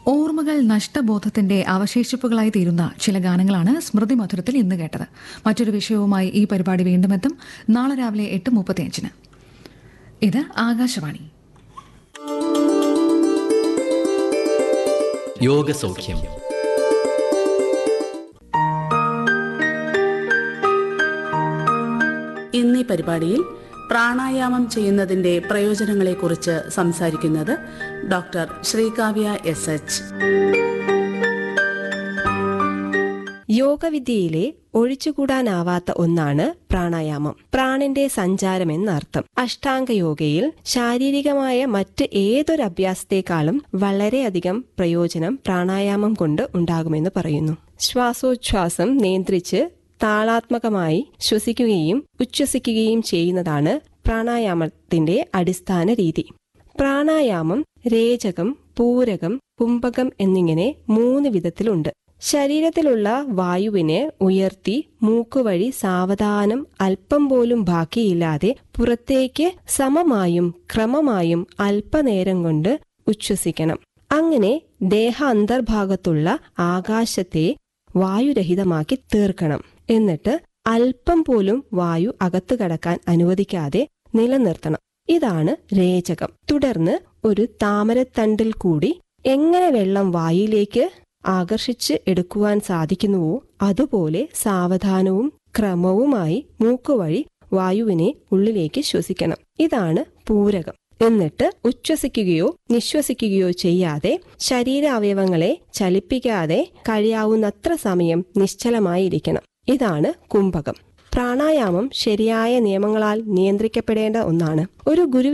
ഓർമ്മകൾ നഷ്ടബോധത്തിന്റെ അവശേഷിപ്പുകളായി തീരുന്ന ചില ഗാനങ്ങളാണ് സ്മൃതി മധുരത്തിൽ ഇന്ന് കേട്ടത് മറ്റൊരു വിഷയവുമായി ഈ പരിപാടി വീണ്ടും എത്തും നാളെ രാവിലെ എട്ട് മുപ്പത്തിയഞ്ചിന് ഇത് ആകാശവാണി യോഗസൗഖ്യം ഇന്നീ പരിപാടിയിൽ പ്രാണായാമം ചെയ്യുന്നതിന്റെ പ്രയോജനങ്ങളെക്കുറിച്ച് സംസാരിക്കുന്നത് ഡോക്ടർ ശ്രീകാവ്യ എസ് എച്ച് യോഗവിദ്യയിലെ ഒഴിച്ചുകൂടാനാവാത്ത ഒന്നാണ് പ്രാണായാമം പ്രാണന്റെ സഞ്ചാരം എന്നർത്ഥം അഷ്ടാംഗ യോഗയിൽ ശാരീരികമായ മറ്റ് ഏതൊരു അഭ്യാസത്തെക്കാളും വളരെയധികം പ്രയോജനം പ്രാണായാമം കൊണ്ട് ഉണ്ടാകുമെന്ന് പറയുന്നു ശ്വാസോച്ഛ്വാസം നിയന്ത്രിച്ച് താളാത്മകമായി ശ്വസിക്കുകയും ഉച്ഛ്വസിക്കുകയും ചെയ്യുന്നതാണ് പ്രാണായാമത്തിന്റെ അടിസ്ഥാന രീതി പ്രാണായാമം രേചകം പൂരകം കുംഭകം എന്നിങ്ങനെ മൂന്ന് വിധത്തിലുണ്ട് ശരീരത്തിലുള്ള വായുവിനെ ഉയർത്തി മൂക്കുവഴി സാവധാനം അല്പം പോലും ബാക്കിയില്ലാതെ പുറത്തേക്ക് സമമായും ക്രമമായും അല്പനേരം കൊണ്ട് ഉച്ഛ്വസിക്കണം അങ്ങനെ ദേഹ അന്തർഭാഗത്തുള്ള ആകാശത്തെ വായുരഹിതമാക്കി തീർക്കണം എന്നിട്ട് അല്പം പോലും വായു അകത്തു കടക്കാൻ അനുവദിക്കാതെ നിലനിർത്തണം ഇതാണ് രേചകം തുടർന്ന് ഒരു താമരത്തണ്ടിൽ കൂടി എങ്ങനെ വെള്ളം വായിലേക്ക് ആകർഷിച്ച് എടുക്കുവാൻ സാധിക്കുന്നുവോ അതുപോലെ സാവധാനവും ക്രമവുമായി മൂക്കുവഴി വായുവിനെ ഉള്ളിലേക്ക് ശ്വസിക്കണം ഇതാണ് പൂരകം എന്നിട്ട് ഉച്ഛ്വസിക്കുകയോ നിശ്വസിക്കുകയോ ചെയ്യാതെ ശരീരാവയവങ്ങളെ ചലിപ്പിക്കാതെ കഴിയാവുന്നത്ര സമയം നിശ്ചലമായിരിക്കണം ഇതാണ് കുംഭകം പ്രാണായാമം ശരിയായ നിയമങ്ങളാൽ നിയന്ത്രിക്കപ്പെടേണ്ട ഒന്നാണ് ഒരു ഗുരു